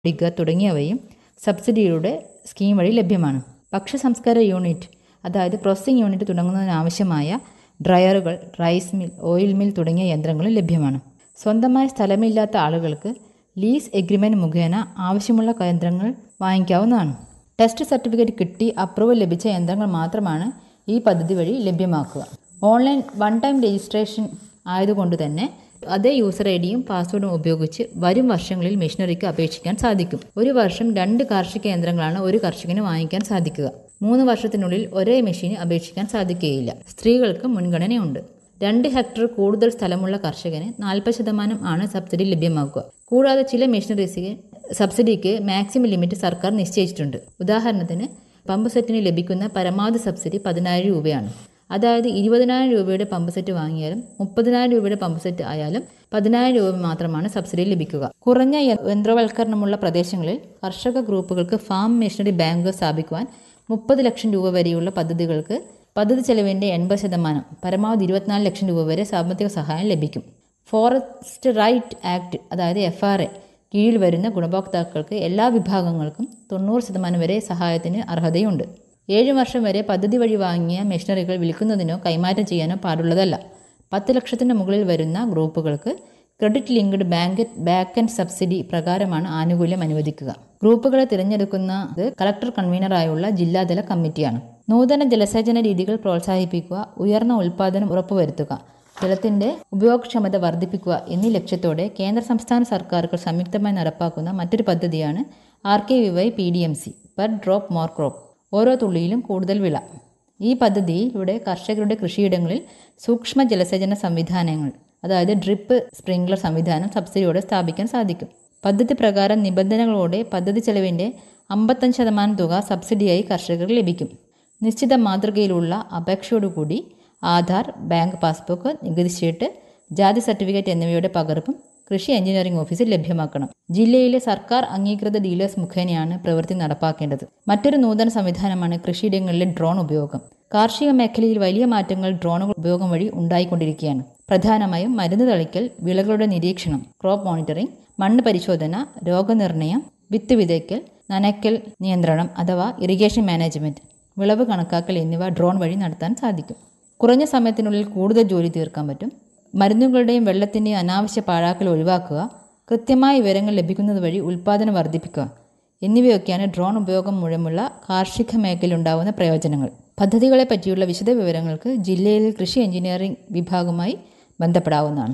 Digger തുടങ്ങിയവയും സബ്സിഡിയുടെ scheme വഴി ലഭ്യമാണ് ഭക്ഷ്യസംസ്കാര യൂണിറ്റ് അതായത് പ്രോസസ്സിംഗ് യൂണിറ്റ് തുടങ്ങുന്നതിനാവശ്യമായ ഡ്രയറുകൾ റൈസ് മിൽ ഓയിൽ മിൽ തുടങ്ങിയ യന്ത്രങ്ങളും ലഭ്യമാണ് സ്വന്തമായ സ്ഥലമില്ലാത്ത ആളുകൾക്ക് ലീസ് എഗ്രിമെൻറ്റ് മുഖേന ആവശ്യമുള്ള യന്ത്രങ്ങൾ വാങ്ങിക്കാവുന്നതാണ് ടെസ്റ്റ് സർട്ടിഫിക്കറ്റ് കിട്ടി അപ്രൂവൽ ലഭിച്ച യന്ത്രങ്ങൾ മാത്രമാണ് ഈ പദ്ധതി വഴി ലഭ്യമാക്കുക ഓൺലൈൻ വൺ ടൈം രജിസ്ട്രേഷൻ ആയതുകൊണ്ട് തന്നെ അതേ യൂസർ ഐ ഡിയും പാസ്വേഡും ഉപയോഗിച്ച് വരും വർഷങ്ങളിൽ മെഷീനറിക്ക് അപേക്ഷിക്കാൻ സാധിക്കും ഒരു വർഷം രണ്ട് കാർഷിക യന്ത്രങ്ങളാണ് ഒരു കർഷകന് വാങ്ങിക്കാൻ സാധിക്കുക മൂന്ന് വർഷത്തിനുള്ളിൽ ഒരേ മെഷീന് അപേക്ഷിക്കാൻ സാധിക്കുകയില്ല സ്ത്രീകൾക്ക് മുൻഗണനയുണ്ട് രണ്ട് ഹെക്ടർ കൂടുതൽ സ്ഥലമുള്ള കർഷകന് നാൽപ്പത് ശതമാനം ആണ് സബ്സിഡി ലഭ്യമാക്കുക കൂടാതെ ചില മെഷീനറീസിന് സബ്സിഡിക്ക് മാക്സിമം ലിമിറ്റ് സർക്കാർ നിശ്ചയിച്ചിട്ടുണ്ട് ഉദാഹരണത്തിന് പമ്പ് സെറ്റിന് ലഭിക്കുന്ന പരമാവധി സബ്സിഡി പതിനായിരം രൂപയാണ് അതായത് ഇരുപതിനായിരം രൂപയുടെ പമ്പ് സെറ്റ് വാങ്ങിയാലും മുപ്പതിനായിരം രൂപയുടെ പമ്പ് സെറ്റ് ആയാലും പതിനായിരം രൂപ മാത്രമാണ് സബ്സിഡി ലഭിക്കുക കുറഞ്ഞ യ- യന്ത്രവൽക്കരണമുള്ള പ്രദേശങ്ങളിൽ കർഷക ഗ്രൂപ്പുകൾക്ക് ഫാം മെഷീനറി ബാങ്കുകൾ സ്ഥാപിക്കുവാൻ മുപ്പത് ലക്ഷം രൂപ വരെയുള്ള പദ്ധതികൾക്ക് പദ്ധതി ചെലവിൻ്റെ എൺപത് ശതമാനം പരമാവധി ഇരുപത്തിനാല് ലക്ഷം രൂപ വരെ സാമ്പത്തിക സഹായം ലഭിക്കും ഫോറസ്റ്റ് റൈറ്റ് ആക്ട് അതായത് എഫ് ആർ എ കീഴിൽ വരുന്ന ഗുണഭോക്താക്കൾക്ക് എല്ലാ വിഭാഗങ്ങൾക്കും തൊണ്ണൂറ് ശതമാനം വരെ സഹായത്തിന് അർഹതയുണ്ട് ഏഴ് വർഷം വരെ പദ്ധതി വഴി വാങ്ങിയ മെഷീനറികൾ വിൽക്കുന്നതിനോ കൈമാറ്റം ചെയ്യാനോ പാടുള്ളതല്ല പത്ത് ലക്ഷത്തിന് മുകളിൽ വരുന്ന ഗ്രൂപ്പുകൾക്ക് credit linked bank back and subsidy പ്രകാരമാണ് ആനുകൂല്യം അനുവദിക്കുക ഗ്രൂപ്പുകളെ തിരഞ്ഞെടുക്കുന്നത് കളക്ടർ കൺവീനറായുള്ള ജില്ലാതല കമ്മിറ്റിയാണ് നൂതന ജലസേചന രീതികൾ പ്രോത്സാഹിപ്പിക്കുക ഉയർന്ന ഉൽപ്പാദനം ഉറപ്പുവരുത്തുക ജലത്തിന്റെ ഉപയോഗക്ഷമത വർദ്ധിപ്പിക്കുക എന്നീ ലക്ഷ്യത്തോടെ കേന്ദ്ര സംസ്ഥാന സർക്കാരുകൾ സംയുക്തമായി നടപ്പാക്കുന്ന മറ്റൊരു പദ്ധതിയാണ് R K V Y P D M C per drop more crop ഓരോ തുള്ളിയിലും കൂടുതൽ വിള ഈ പദ്ധതിയിലൂടെ കർഷകരുടെ കൃഷിയിടങ്ങളിൽ സൂക്ഷ്മ ജലസേചന സംവിധാനങ്ങൾ അതായത് ഡ്രിപ്പ് സ്പ്രിംഗ്ലർ സംവിധാനം സബ്സിഡിയോടെ സ്ഥാപിക്കാൻ സാധിക്കും പദ്ധതി പ്രകാരം നിബന്ധനകളോടെ പദ്ധതി ചെലവിൻ്റെ അമ്പത്തഞ്ച് ശതമാനം തുക സബ്സിഡിയായി കർഷകർക്ക് ലഭിക്കും നിശ്ചിത മാതൃകയിലുള്ള അപേക്ഷയോടുകൂടി ആധാർ ബാങ്ക് പാസ്ബുക്ക് നികുതി ഷീട്ട് ജാതി സർട്ടിഫിക്കറ്റ് എന്നിവയുടെ പകർപ്പും കൃഷി എഞ്ചിനീയറിംഗ് ഓഫീസിൽ ലഭ്യമാക്കണം ജില്ലയിലെ സർക്കാർ അംഗീകൃത ഡീലേഴ്സ് മുഖേനയാണ് പ്രവൃത്തി നടപ്പാക്കേണ്ടത് മറ്റൊരു നൂതന സംവിധാനമാണ് കൃഷിയിടങ്ങളിലെ ഡ്രോൺ ഉപയോഗം കാർഷിക മേഖലയിൽ വലിയ മാറ്റങ്ങൾ ഡ്രോണുകൾ ഉപയോഗം വഴി ഉണ്ടായിക്കൊണ്ടിരിക്കുകയാണ് പ്രധാനമായും മരുന്ന് തളിക്കൽ വിളകളുടെ നിരീക്ഷണം ക്രോപ്പ് മോണിറ്ററിംഗ് മണ്ണ് പരിശോധന രോഗനിർണയം വിത്ത് വിതയ്ക്കൽ നനയ്ക്കൽ നിയന്ത്രണം അഥവാ ഇറിഗേഷൻ മാനേജ്മെന്റ് വിളവ് കണക്കാക്കൽ എന്നിവ ഡ്രോൺ വഴി നടത്താൻ സാധിക്കും കുറഞ്ഞ സമയത്തിനുള്ളിൽ കൂടുതൽ ജോലി തീർക്കാൻ പറ്റും മരുന്നുകളുടെയും വെള്ളത്തിൻ്റെയും അനാവശ്യ പാഴാക്കൽ ഒഴിവാക്കുക കൃത്യമായ വിവരങ്ങൾ ലഭിക്കുന്നത് വഴി ഉൽപ്പാദനം വർദ്ധിപ്പിക്കുക എന്നിവയൊക്കെയാണ് ഡ്രോൺ ഉപയോഗം മൂലമുള്ള കാർഷിക മേഖലയിൽ ഉണ്ടാകുന്ന പ്രയോജനങ്ങൾ പദ്ധതികളെ പറ്റിയുള്ള വിശദ വിവരങ്ങൾക്ക് ജില്ലയിലെ കൃഷി എഞ്ചിനീയറിംഗ് വിഭാഗവുമായി ബന്ധപ്പെടാവുന്നതാണ്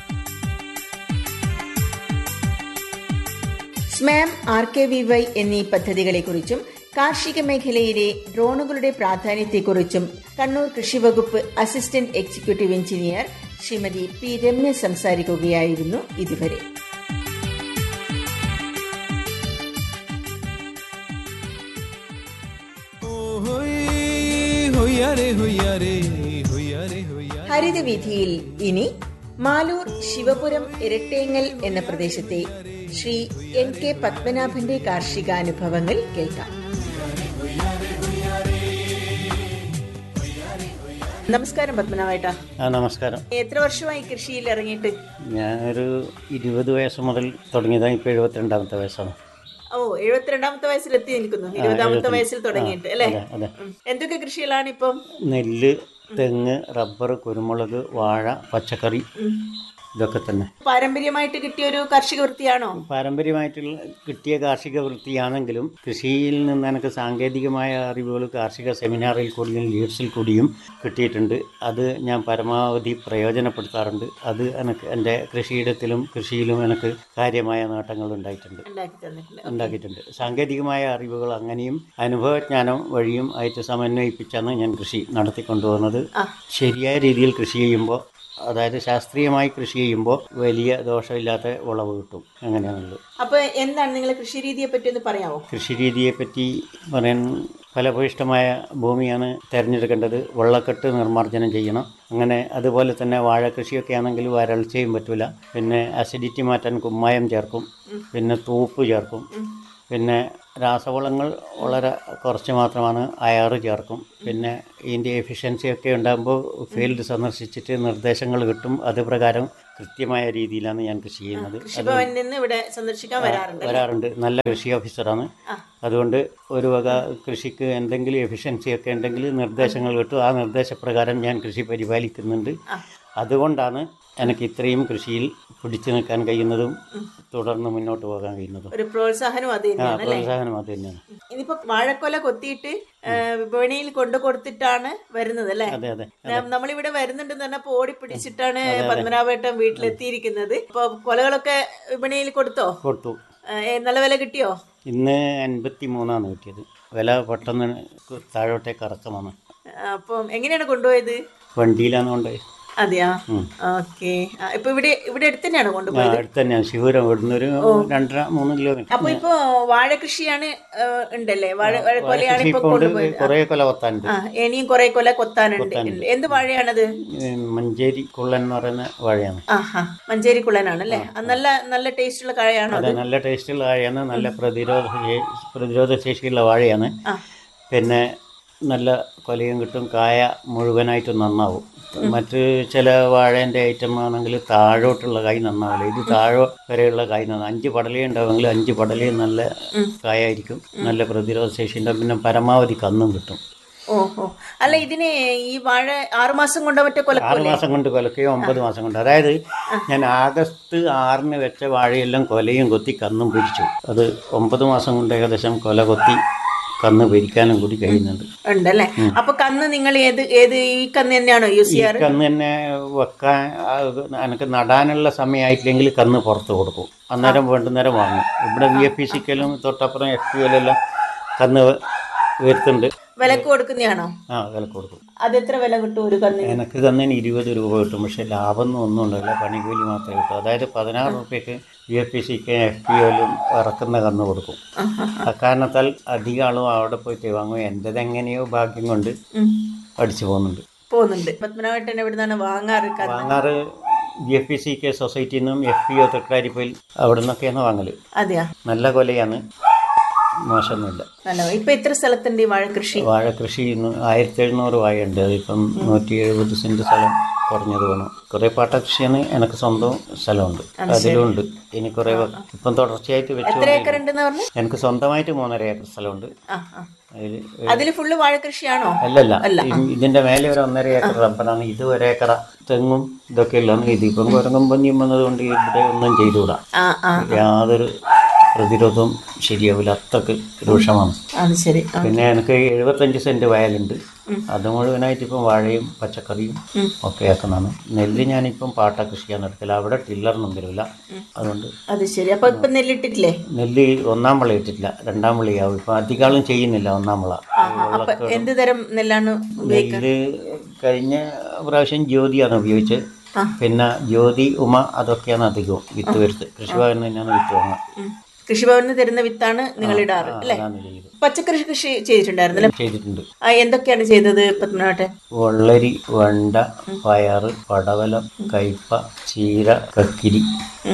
SMAM R K V Y എന്നീ പദ്ധതികളെക്കുറിച്ചും കാർഷിക മേഖലയിലെ ഡ്രോണുകളുടെ പ്രാധാന്യത്തെക്കുറിച്ചും കണ്ണൂർ കൃഷിവകുപ്പ് assistant executive engineer Shrimati P Ramya സംസാരിക്കുകയായിരുന്നു ഇതുവരെ ഹരിതവീഥിയിൽ ഇനി മാലൂർ ശിവപുരം ഇരട്ടേങ്ങൽ എന്ന പ്രദേശത്തെ ശ്രീ എൻ കെ പത്മനാഭന്റെ കാർഷികാനുഭവങ്ങൾ കേൾക്കാം നമസ്കാരം പത്മനാഭേട്ടാ ആ നമസ്കാരം എത്ര വർഷമായി കൃഷിയിൽ ഇറങ്ങിയിട്ട് ഞാനൊരു ഇരുപത് വയസ്സ് മുതൽ തുടങ്ങിയതാണ് ഇപ്പോൾ എഴുപത്തിരണ്ടാമത്തെ വയസ്സാണ് ഓ എഴുപത്തിരണ്ടാമത്തെ വയസ്സിൽ എത്തി നിൽക്കുന്നു ഇരുപതാമത്തെ വയസ്സിൽ തുടങ്ങിയിട്ട് അല്ലേ അതെ അതെ ഉം. എന്തൊക്കെ കൃഷികളാണ് ഇപ്പം നെല്ല് തെങ്ങ് റബ്ബർ കുരുമുളക് വാഴ പച്ചക്കറി ഇതൊക്കെ തന്നെ പാരമ്പര്യമായിട്ട് കിട്ടിയ ഒരു കാർഷിക വൃത്തിയാണോ പാരമ്പര്യമായിട്ടുള്ള കിട്ടിയ കാർഷിക വൃത്തിയാണെങ്കിലും കൃഷിയിൽ നിന്ന് എനിക്ക് സാങ്കേതികമായ അറിവുകൾ കാർഷിക സെമിനാറിൽ കൂടിയും ലീഡ്സിൽ കൂടിയും കിട്ടിയിട്ടുണ്ട് അത് ഞാൻ പരമാവധി പ്രയോജനപ്പെടുത്താറുണ്ട് അത് എനിക്ക് എൻ്റെ കൃഷിയിടത്തിലും കൃഷിയിലും എനിക്ക് കാര്യമായ നേട്ടങ്ങൾ ഉണ്ടായിട്ടുണ്ട് ഉണ്ടാക്കി തന്നിട്ടുണ്ട് ഉണ്ടാക്കിയിട്ടുണ്ട് സാങ്കേതികമായ അറിവുകൾ അങ്ങനെയും അനുഭവജ്ഞാനം വഴിയും ആയിട്ട് സമന്വയിപ്പിച്ചാണ് ഞാൻ കൃഷി നടത്തിക്കൊണ്ടുപോകുന്നത് ശരിയായ രീതിയിൽ കൃഷി ചെയ്യുമ്പോൾ അതായത് ശാസ്ത്രീയമായി കൃഷി ചെയ്യുമ്പോൾ വലിയ ദോഷമില്ലാത്ത വിളവ് കിട്ടും അങ്ങനെയാണുള്ളത് അപ്പൊ എന്താണ് നിങ്ങളെ കൃഷി രീതിയെ പറ്റി ഒന്ന് പറയാമോ കൃഷി രീതിയെപ്പറ്റി പറയാൻ ഫലഭൂയിഷ്ടമായ ഭൂമിയാണ് തിരഞ്ഞെടുക്കേണ്ടത് വെള്ളക്കെട്ട് നിർമ്മാർജ്ജനം ചെയ്യണം അങ്ങനെ അതുപോലെ തന്നെ വാഴ കൃഷിയൊക്കെ ആണെങ്കിൽ വരൾച്ചയും പറ്റൂല പിന്നെ അസിഡിറ്റി മാറ്റാൻ കുമ്മായം ചേർക്കും പിന്നെ തൂപ്പ് ചേർക്കും പിന്നെ രാസവളങ്ങൾ വളരെ കുറച്ച് മാത്രമാണ് അയാറ് ചേർക്കും പിന്നെ ഇതിൻ്റെ എഫിഷ്യൻസി ഒക്കെ ഉണ്ടാകുമ്പോൾ ഫീൽഡ് സന്ദർശിച്ചിട്ട് നിർദ്ദേശങ്ങൾ കിട്ടും അത് പ്രകാരം കൃത്യമായ രീതിയിലാണ് ഞാൻ കൃഷി ചെയ്യുന്നത് കൃഷിഭവനിൽ നിന്ന് ഇവിടെ സന്ദർശിക്കാൻ വരാറുണ്ട് വരാറുണ്ട് നല്ല കൃഷി ഓഫീസറാണ് അതുകൊണ്ട് ഒരു വക കൃഷിക്ക് എന്തെങ്കിലും എഫിഷ്യൻസി ഒക്കെ ഉണ്ടെങ്കിൽ നിർദ്ദേശങ്ങൾ കിട്ടും ആ നിർദ്ദേശപ്രകാരം ഞാൻ കൃഷി പരിപാലിക്കുന്നുണ്ട് അതുകൊണ്ടാണ് എനിക്ക് ഇത്രയും കൃഷിയിൽ പിടിച്ചു നിൽക്കാൻ കഴിയുന്നതും തുടർന്ന് മുന്നോട്ട് പോകാൻ കഴിയുന്നതും ഒരു പ്രോത്സാഹനം അത് ആ തന്നെയാണ് അല്ലേ പ്രോത്സാഹനം അത് തന്നെയാണ് ഇനിയിപ്പോ വാഴക്കൊല കൊത്തിയിട്ട് ആ, വിപണിയിൽ കൊണ്ടു കൊടുത്തിട്ടാണ് വരുന്നത് അല്ലേ അതെ അതെ ന- നമ്മളിവിടെ വരുന്നുണ്ടെന്ന് പറഞ്ഞപ്പോ ഓടി പിടിച്ചിട്ടാണ് പത്മനാഭേട്ടൻ വീട്ടിലെത്തിയിരിക്കുന്നത് അപ്പൊ കൊലകളൊക്കെ വിപണിയിൽ കൊടുത്തോ കൊടുത്തു ആ, ഏ, നല്ല വില കിട്ടിയോ ഇന്ന് അൻപത്തി മൂന്നാണ് കിട്ടിയത് വില പെട്ടെന്ന് താഴോട്ടേക്ക് ഇറക്കമാണ് അപ്പം എങ്ങനെയാണ് കൊണ്ടുപോയത് വണ്ടിയിലാണ് കൊണ്ടുപോയി അതെയാ ഓക്കെ ഇപ്പൊ ഇവിടെ ഇവിടെ അടുത്ത് തന്നെയാണ് ആ, കൊണ്ടുപോയത് അടുത്ത് തന്നെയാണ് ശിവരം ഇവിടുന്ന് ഒരു രണ്ടര മൂന്ന് കിലോമീറ്റർ അപ്പൊ ഇപ്പൊ വാഴ കൃഷിയാണ് ആ, ഉണ്ടല്ലേ വാഴ വാഴക്കൊലയാണ് ഇപ്പൊ ഇപ്പോൾ കൊണ്ട് കൊണ്ടുപോയത് കുറേ കൊല കൊത്താനുണ്ട് ആ ഇനിയും കുറെ കൊല കൊത്താനുണ്ട് എന്ത് വാഴയാണത് ഈ മഞ്ചേരി കുള്ളൻ എന്ന് പറയുന്ന വാഴയാണ് ആഹാ മഞ്ചേരി കുള്ളനാണ് അല്ലേ നല്ല നല്ല ടേസ്റ്റ് ഉള്ള കാഴയാണോ അത് അത് നല്ല ടേസ്റ്റുള്ള വാഴയാണ് നല്ല പ്രതിരോധ ശേ- പ്രതിരോധ ശേഷിയുള്ള വാഴയാണ് ആ. പിന്നെ നല്ല കൊലയും കിട്ടും കായ മുഴുവനായിട്ടും നന്നാവും മറ്റ് ചില വാഴേൻ്റെ ഐറ്റം ആണെങ്കിൽ താഴോട്ടുള്ള കായ് നന്നാവില്ല ഇത് താഴോ വരെയുള്ള കായ് നന്നാവും അഞ്ച് പടലയും ഉണ്ടാവുമെങ്കിൽ അഞ്ച് പടലയും നല്ല കായായിരിക്കും നല്ല പ്രതിരോധ ശേഷി ഉണ്ടാവും പിന്നെ പരമാവധി കന്നും കിട്ടും ഓഹോ അല്ല ഇതിന് ഈ വാഴ ആറുമാസം കൊണ്ടോ മറ്റേ ആറ് കൊലക്കൂലേ മാസം കൊണ്ട് കൊലക്കുകയോ ഒമ്പത് മാസം കൊണ്ട് അതായത് ഞാൻ ആഗസ്റ്റ് ആറിന് വെച്ച വാഴയെല്ലാം കൊലയും കൊത്തി കന്നും പിരിച്ചു അത് ഒമ്പത് മാസം കൊണ്ട് ഏകദേശം കൊല കൊത്തി കന്ന് പിരിക്കാനും കൂടി കഴിയുന്നുണ്ട് ഉണ്ടല്ലേ അപ്പൊ കന്ന് നിങ്ങൾ ഏത് ഏത് ഈ കന്ന് തന്നെയാണോ യൂസ് ഈ ചെയ്യാറ് കന്ന് തന്നെ വെക്കാൻ ആ, എനിക്ക് നടാനുള്ള സമയമായിട്ടില്ലെങ്കിൽ കന്ന് പുറത്ത് കൊടുക്കും അന്നേരം വേണ്ടുന്നേരം വാങ്ങും ഇവിടെ വി എഫ് പി സിക്കലും തൊട്ടപ്പുറം എഫ് പി എല്ലാം കന്ന് വരുത്തുണ്ട് വിലക്ക് കൊടുക്കുന്നതാണോ ആ വില കൊടുക്കും അത് എത്ര വില കിട്ടും ഒരു കന്നിന് എനിക്ക് കന്നിന് ഇരുപത് രൂപ കിട്ടും പക്ഷേ ലാഭമൊന്നും ഒന്നും ഉണ്ടാവില്ല പണിക്കൂലി മാത്രമേ കിട്ടൂ അതായത് പതിനാറ് റുപ്യക്ക് യു എഫ് പി സിക്ക് എഫ് പി ഒയിലും ഇറക്കുന്ന കന്ന് കൊടുക്കും അക്കാരണത്താൽ അധികം ആളും അവിടെ പോയിട്ട് വാങ്ങും എൻ്റെത് എങ്ങനെയോ ഭാഗ്യം കൊണ്ട് ഉം. അടിച്ചു പോകുന്നുണ്ട് പോകുന്നുണ്ട് പത്മനാഭേട്ടൻ എവിടെ നിന്നാണ് വാങ്ങാറ് കന്ന് വാങ്ങാറ് G F P C K സൊസൈറ്റിയിൽ നിന്നും എഫ് പി ഒ തൃക്കാരിപ്പോയിൽ അവിടെ നിന്നൊക്കെയാണ് വാങ്ങൽ അതെയാ നല്ല കൊലയാണ് മോശമൊന്നുമില്ല നല്ല ഇപ്പൊ എത്ര സ്ഥലത്തുണ്ട് ഈ വാഴ കൃഷി വാഴ കൃഷി ഇന്ന് ആയിരത്തി എഴുന്നൂറ് വാഴയുണ്ട് അതിപ്പം നൂറ്റി എഴുപത് സെൻറ്റ് സ്ഥലം കുറഞ്ഞത് വേണം കുറേ പാട്ട കൃഷിയാണ് എനിക്ക് സ്വന്തം സ്ഥലമുണ്ട് അതിലുണ്ട് ഇനി കുറേ വ- ഇപ്പം തുടർച്ചയായിട്ട് എത്ര വെച്ചു ഏക്കർ ഉണ്ടെന്ന് പറഞ്ഞു എനിക്ക് സ്വന്തമായിട്ട് മൂന്നര ഏക്കർ സ്ഥലമുണ്ട് ആ ആ അതിൽ അതില് ഫുള്ള് വാഴ കൃഷിയാണോ അല്ലല്ല ഇ- ഇതിന്റെ മേലെ ഒരു ഒന്നര ഏക്കർ റബ്ബറാണ് ഇത് ഒരേക്കറ തെങ്ങും ഇതൊക്കെ ഉള്ളതാണ് ഇതിപ്പം കുരങ്ങും പന്നിയും വന്നതുകൊണ്ട് ഇവിടെ ഒന്നും ചെയ്തുകൂടാ ആ ആ യാതൊരു പ്രതിരോധവും ശരിയാവില്ല അത്രക്ക് രൂക്ഷമാണ് അത് ശരി ആ. പിന്നെ എനിക്ക് എഴുപത്തഞ്ച് സെന്റ് വയലുണ്ട് അത് മുഴുവനായിട്ട് ഇപ്പം വാഴയും പച്ചക്കറിയും ഒക്കെ ആക്കുന്നതാണ് നെല്ല് ഞാനിപ്പം പാട്ട കൃഷിയാണ് എടുക്കല അവിടെ ടില്ലറിനൊന്നും വരില്ല അതുകൊണ്ട് അത് ശരി അപ്പൊ ഇപ്പൊ നെല്ലിട്ടിട്ടില്ലേ നെല്ല് ഒന്നാം വിള ഇട്ടിട്ടില്ല രണ്ടാം വിളയാവും ഇപ്പം അധികാളും ചെയ്യുന്നില്ല ഒന്നാം വിള അപ്പൊ എന്ത് തരം നെല്ലാണ് നെല്ല് കഴിഞ്ഞ പ്രാവശ്യം ജ്യോതിയാണ് ഉപയോഗിച്ചത് പിന്നെ ജ്യോതി ഉമ അതൊക്കെയാണ് അധികവും വിത്ത് വരുത്ത് കൃഷിഭവനിൽ തന്നെയാണ് വിത്ത് വാങ്ങുക ഉം. കൃഷിഭവനിൽ തരുന്ന വിത്താണ് നിങ്ങൾ ഇടാറ് അല്ലേ അതാണ് ചെയ്തത് പച്ചക്കറി കൃഷി ചെയ്തിട്ടുണ്ടായിരുന്നല്ലേ ചെയ്തിട്ടുണ്ട് ആ എന്തൊക്കെയാണ് ചെയ്തത് പത്മനാഭൻ വെള്ളരി വെണ്ട പയറ് പടവലം കയ്പ ചീര കക്കിരി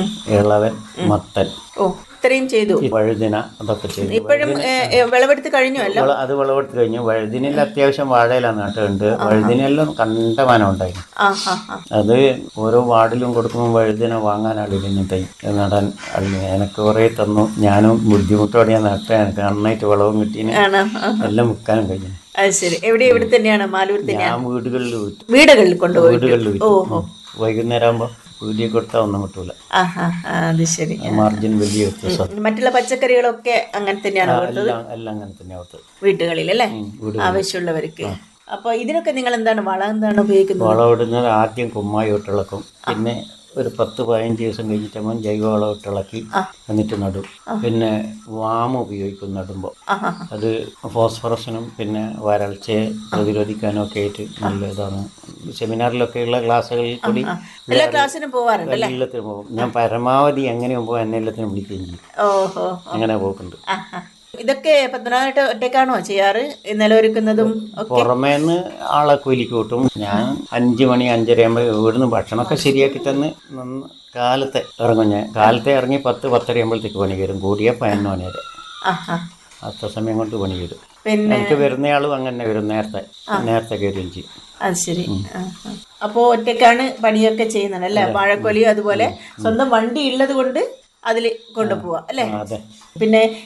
ഇളവൻ മത്തൻ ഓ ഇത്രയും ചെയ്തു ഈ വഴുതിന അതൊക്കെ ചെയ്തു ഇപ്പോഴും ഏ, ഏ, വിളവെടുത്ത് കഴിഞ്ഞു അല്ലോ വള- അത് വിളവെടുത്ത് കഴിഞ്ഞു വഴുതിനിൽ അത്യാവശ്യം വാഴയിലാണ് നട്ടുണ്ട് വഴുതിനെല്ലാം കണ്ടമാനം ഉണ്ടായിരുന്നു ആ ഹാ ഹാ അത് ഓരോ വാർഡിലും കൊടുക്കുമ്പോൾ വഴുതിന വാങ്ങാനാളിരുന്നു തൈ നടാൻ ആളില്ല. എനിക്ക് കുറേ തന്നു ഞാനും ബുദ്ധിമുട്ടോടെ ഞാൻ നട്ട എനിക്ക് നന്നായിട്ട് വളവും കിട്ടീന് ആണോ ആ, എല്ലാം വിൽക്കാനും കഴിഞ്ഞു അത് ശരി എവിടെ ഇവിടെ തന്നെയാണ് മാലൂർ തന്നെയാണ് ഞാൻ വീടുകളിൽ വിറ്റു വീടുകളിൽ കൊണ്ടുപോയി വീടുകളിൽ വിറ്റു ഉം. വൈകുന്നേരം ആകുമ്പോൾ വീട്ടിൽ കൊടുത്താൽ ഒന്നും കിട്ടൂല ആ ഹാ ആ, അത് ശരി മാർജിൻ വലിയ വ്യത്യാസം മറ്റുള്ള പച്ചക്കറികളൊക്കെ അങ്ങനെ തന്നെയാണ് കൊടുത്തത് എല്ലാം എല്ലാം അങ്ങനെ തന്നെ അവിടുത്തെ വീട്ടുകളിൽ അല്ലേ വീടുകളിൽ. ആവശ്യമുള്ളവർക്ക് അപ്പൊ ഇതിനൊക്കെ നിങ്ങൾ എന്താണ് വളം എന്താണ് ഉപയോഗിക്കുന്നത് വളമിടുന്നത് ആദ്യം കുമ്മായി ഇട്ടിളക്കും പിന്നെ ഒരു പത്ത് പതിനഞ്ച് ദിവസം കഴിഞ്ഞിട്ടാകുമ്പോൾ ജൈവവളം ഇട്ടിളക്കി എന്നിട്ട് നടും പിന്നെ വാമ ഉപയോഗിക്കും നടുമ്പോൾ ആ ഹാ അത് ഫോസ്ഫറസിനും പിന്നെ വരൾച്ചയെ പ്രതിരോധിക്കാനും ഒക്കെ ആയിട്ട് നല്ല ഇതാണ് സെമിനാറിലൊക്കെയുള്ള ക്ലാസ്സുകളിൽ കൂടി എല്ലാ ക്ലാസ്സിനും പോവാറുണ്ട് എല്ലാത്തിനും പോകും ഞാൻ പരമാവധി എങ്ങനെ പോകുമ്പോൾ എന്നെ എല്ലാത്തിനും വിളിക്കുകയും ചെയ്യും ഓഹോ അങ്ങനെ പോക്കുണ്ട് ആ ഹാ ഇതൊക്കെ പത്മനാഭട്ട് ഒറ്റയ്ക്കാണോ ചെയ്യാറ് ഈ നിലമൊരുക്കുന്നതും ഒക്കെ പുറമേന്ന് ആളെ കൂലിക്ക് കൂട്ടും ഞാൻ അഞ്ച് മണി അഞ്ചര ആകുമ്പോൾ ഇവിടുന്ന് ഭക്ഷണമൊക്കെ ശരിയാക്കി തന്ന് നന്ന കാലത്തെ ഇറങ്ങും ഞാൻ കാലത്തെ ഇറങ്ങി പത്ത് പത്തര ആകുമ്പോഴത്തേക്ക് പണി വരും കൂടിയ പതിനൊന്ന് മണി വരെ ആ ഹാ അത്ര സമയം കൊണ്ട് പണി വരും പിന്നെ എനിക്ക് വരുന്നയാളും അങ്ങനെ വരും നേരത്തെ നേരത്തെ കയറുകയും ചെയ്യും അത് ശരി ആ, ആ. അപ്പോൾ ഒറ്റയ്ക്കാണ് പണിയൊക്കെ ചെയ്യുന്നത് അല്ലേ വാഴക്കൊലിയും അതുപോലെ സ്വന്തം വണ്ടി ഉള്ളത് കൊണ്ട് അതിൽ കൊണ്ടുപോവാ അല്ലേ അതെ പിന്നെ